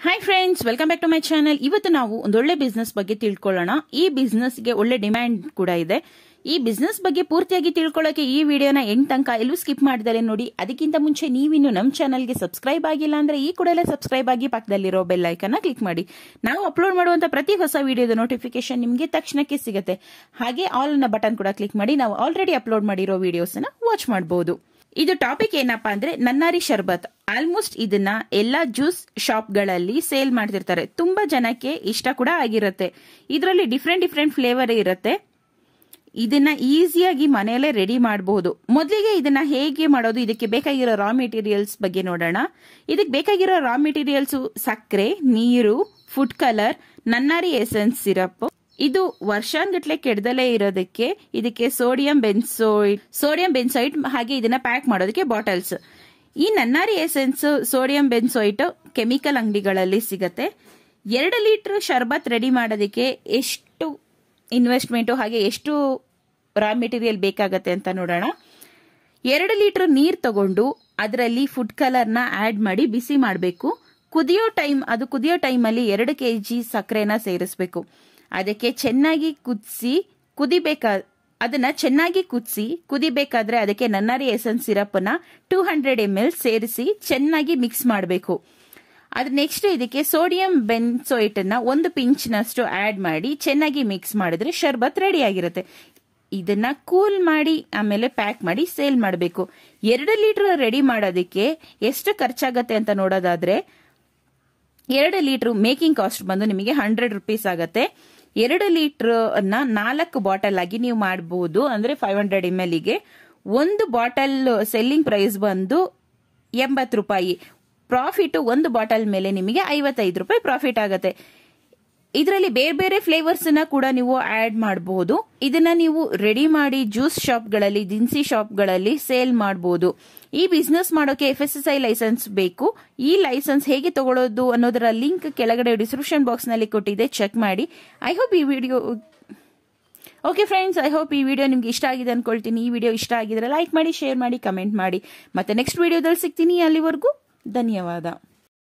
hi friends welcome back to my channel ಇವತ್ತು ನಾವು ಒಂದೊಳ್ಳೆ ಬಿಸ್ನೆಸ್ ಬಗ್ಗೆ ತಿಳ್ಕೊಳ್ಳೋಣ ಈ ಬಿಸ್ನೆಸ್ಗೆ ಒಳ್ಳೆ ಡಿಮ್ಯಾಂಡ್ ಕೂಡ ಇದೆ ಈ ಬಿಸ್ನೆಸ್ ಬಗ್ಗೆ ಪೂರ್ತಿಯಾಗಿ ತಿಳ್ಕೊಳ್ಳೋಕೆ ಈ ವಿಡಿಯೋನ ಎಂಟ್ ತನಕ ಎಲ್ಲೂ ಸ್ಕಿಪ್ ಮಾಡಿದರೆ ನೋಡಿ ಅದಕ್ಕಿಂತ ಮುಂಚೆ ನೀವಿನ್ನು ನಮ್ಮ ಚಾನಲ್ಗೆ ಸಬ್ಸ್ಕ್ರೈಬ್ ಆಗಿಲ್ಲ ಅಂದ್ರೆ ಈ ಕೂಡಲೇ ಸಬ್ಸ್ಕ್ರೈಬ್ ಆಗಿ ಪಕ್ಕದಲ್ಲಿರೋ ಬೆಲ್ ಐಕನ್ನ ಕ್ಲಿಕ್ ಮಾಡಿ ನಾವು ಅಪ್ಲೋಡ್ ಮಾಡುವಂತ ಪ್ರತಿ ಹೊಸ ವಿಡಿಯೋದ ನೋಟಿಫಿಕೇಶನ್ ನಿಮಗೆ ತಕ್ಷಣಕ್ಕೆ ಸಿಗುತ್ತೆ ಹಾಗೆ ಆಲ್ ನ ಬಟನ್ ಕೂಡ ಕ್ಲಿಕ್ ಮಾಡಿ ನಾವು ಆಲ್ರೆಡಿ ಅಪ್ಲೋಡ್ ಮಾಡಿರೋ ವಿಡಿಯೋಸ್ ವಾಚ್ ಮಾಡಬಹುದು ಇದು ಟಾಪಿಕ್ ಏನಪ್ಪಾ ಅಂದ್ರೆ ನನ್ನಾರಿ ಶರ್ಬತ್ ಆಲ್ಮೋಸ್ಟ್ ಇದನ್ನ ಎಲ್ಲಾ ಜ್ಯೂಸ್ ಶಾಪ್ಗಳಲ್ಲಿ ಸೇಲ್ ಮಾಡ್ತಿರ್ತಾರೆ ತುಂಬಾ ಜನಕ್ಕೆ ಇಷ್ಟ ಕೂಡ ಆಗಿರುತ್ತೆ ಇದರಲ್ಲಿ ಡಿಫ್ರೆಂಟ್ ಡಿಫ್ರೆಂಟ್ ಫ್ಲೇವರ್ ಇರುತ್ತೆ ಇದನ್ನ ಈಸಿಯಾಗಿ ಮನೆಯಲ್ಲೇ ರೆಡಿ ಮಾಡಬಹುದು ಮೊದಲಿಗೆ ಇದನ್ನ ಹೇಗೆ ಮಾಡೋದು ಇದಕ್ಕೆ ಬೇಕಾಗಿರೋ ರಾ ಮೆಟೀರಿಯಲ್ಸ್ ಬಗ್ಗೆ ನೋಡೋಣ ಇದಕ್ಕೆ ಬೇಕಾಗಿರೋ ರಾ ಮೆಟೀರಿಯಲ್ಸ್ ಸಕ್ಕರೆ ನೀರು food colour nannari essence syrup ಇದು ವರ್ಷಾನ್ಗಟ್ಲೆ ಕೆಡದಲೇ ಇರೋದಕ್ಕೆ ಇದಕ್ಕೆ ಸೋಡಿಯಂ ಬೆನ್ಸೋಯಿಡ್ ಸೋಡಿಯಂ ಬೆನ್ಸೋಯಿಡ್ ಹಾಗೆ ಇದನ್ನ ಪ್ಯಾಕ್ ಮಾಡೋದಕ್ಕೆ ಬಾಟಲ್ಸ್ ಈ nannari essence sodium benzoate chemical ಅಂಗಡಿಗಳಲ್ಲಿ ಸಿಗತ್ತೆ ಎರಡು ಲೀಟರ್ ಶರ್ಬತ್ ರೆಡಿ ಮಾಡೋದಕ್ಕೆ ಎಷ್ಟು ಇನ್ವೆಸ್ಟ್ಮೆಂಟು ಹಾಗೆ ಎಷ್ಟು ರಾ ಮೆಟೀರಿಯಲ್ ಬೇಕಾಗತ್ತೆ ಅಂತ ನೋಡೋಣ ಎರಡು ಲೀಟರ್ ನೀರು ತಗೊಂಡು ಅದರಲ್ಲಿ ಫುಡ್ ಕಲರ್ನ ಆಡ್ ಮಾಡಿ ಬಿಸಿ ಮಾಡಬೇಕು ಕುದಿಯೋ ಟೈಮ್ ಅದು ಕುದಿಯೋ ಟೈಮಲ್ಲಿ ಎರಡು ಕೆ ಜಿ ಸಕ್ಕರೆನ ಸೇರಿಸಬೇಕು ಅದಕ್ಕೆ ಚೆನ್ನಾಗಿ ಕುದಿಸಿ ಕುದಿಬೇಕಾ ಅದನ್ನ ಚೆನ್ನಾಗಿ ಕುದಿಸಿ ಕುದಿಬೇಕಾದ್ರೆ ಅದಕ್ಕೆ ನನ್ನಾರಿ ಎಸೆನ್ಸ್ ಸಿರಪ್ನ ಟೂ ಹಂಡ್ರೆಡ್ ಎಮ್ ಎಲ್ ಸೇರಿಸಿ ಚೆನ್ನಾಗಿ ಮಿಕ್ಸ್ ಮಾಡಬೇಕು ಅದು ನೆಕ್ಸ್ಟ್ ಇದಕ್ಕೆ ಸೋಡಿಯಂ ಬೆನ್ಸೋಯಿಟ್ ಅನ್ನ ಒಂದು ಪಿಂಚ್ನಷ್ಟು ಆಡ್ ಮಾಡಿ ಚೆನ್ನಾಗಿ ಮಿಕ್ಸ್ ಮಾಡಿದ್ರೆ ಶರ್ಬತ್ ರೆಡಿ ಆಗಿರುತ್ತೆ ಇದನ್ನ ಕೂಲ್ ಮಾಡಿ ಆಮೇಲೆ ಪ್ಯಾಕ್ ಮಾಡಿ ಸೇಲ್ ಮಾಡಬೇಕು ಎರಡು ಲೀಟರ್ ರೆಡಿ ಮಾಡೋದಕ್ಕೆ ಎಷ್ಟು ಖರ್ಚಾಗತ್ತೆ ಅಂತ ನೋಡೋದಾದ್ರೆ ಎರಡು ಲೀಟರ್ ಮೇಕಿಂಗ್ ಕಾಸ್ಟ್ ಬಂದು ನಿಮಗೆ ಹಂಡ್ರೆಡ್ ರುಪೀಸ್ ಆಗತ್ತೆ ಎರಡು ಲೀಟರ್ ಅನ್ನ ನಾಲ್ಕು ಬಾಟಲ್ ಆಗಿ ನೀವು ಮಾಡಬಹುದು ಅಂದ್ರೆ ಫೈವ್ ಹಂಡ್ರೆಡ್ ಎಮ್ ಎಲ್ ಗೆ ಒಂದು ಬಾಟಲ್ ಸೆಲ್ಲಿಂಗ್ ಪ್ರೈಸ್ ಬಂದು ಎಂಬತ್ತು ರೂಪಾಯಿ ಪ್ರಾಫಿಟ್ ಒಂದು ಬಾಟಲ್ ಮೇಲೆ ನಿಮಗೆ ಐವತ್ತೈದು ರೂಪಾಯಿ ಪ್ರಾಫಿಟ್ ಆಗುತ್ತೆ ಇದರಲ್ಲಿ ಬೇರೆ ಬೇರೆ ಫ್ಲೇವರ್ಸ್ ನ ಕೂಡ ನೀವು ಆಡ್ ಮಾಡಬಹುದು ಇದನ್ನ ನೀವು ರೆಡಿ ಮಾಡಿ ಜ್ಯೂಸ್ ಶಾಪ್ಗಳಲ್ಲಿ ದಿನಸಿ ಶಾಪ್ಗಳಲ್ಲಿ ಸೇಲ್ ಮಾಡಬಹುದು ಈ ಬಿಸ್ನೆಸ್ ಮಾಡೋಕೆ F S S I license ಬೇಕು ಈ ಲೈಸೆನ್ಸ್ ಹೇಗೆ ತಗೊಳ್ಳೋದು ಅನ್ನೋದರ ಲಿಂಕ್ ಕೆಳಗಡೆ ಡಿಸ್ಕ್ರಿಪ್ಷನ್ ಬಾಕ್ಸ್ ನಲ್ಲಿ ಕೊಟ್ಟಿದೆ ಚೆಕ್ ಮಾಡಿ ಐ ಹೋಪ್ ಈ video okay friends I hope ಈ ವಿಡಿಯೋ ನಿಮ್ಗೆ ಇಷ್ಟ ಆಗಿದೆ ಅನ್ಕೊಳ್ತೀನಿ ಈ ವಿಡಿಯೋ ಇಷ್ಟ ಆಗಿದ್ರೆ ಲೈಕ್ ಮಾಡಿ ಶೇರ್ ಮಾಡಿ ಕಮೆಂಟ್ ಮಾಡಿ ಮತ್ತೆ ನೆಕ್ಸ್ಟ್ ವಿಡಿಯೋದಲ್ಲಿ ಸಿಗ್ತೀನಿ ಅಲ್ಲಿವರೆಗೂ ಧನ್ಯವಾದ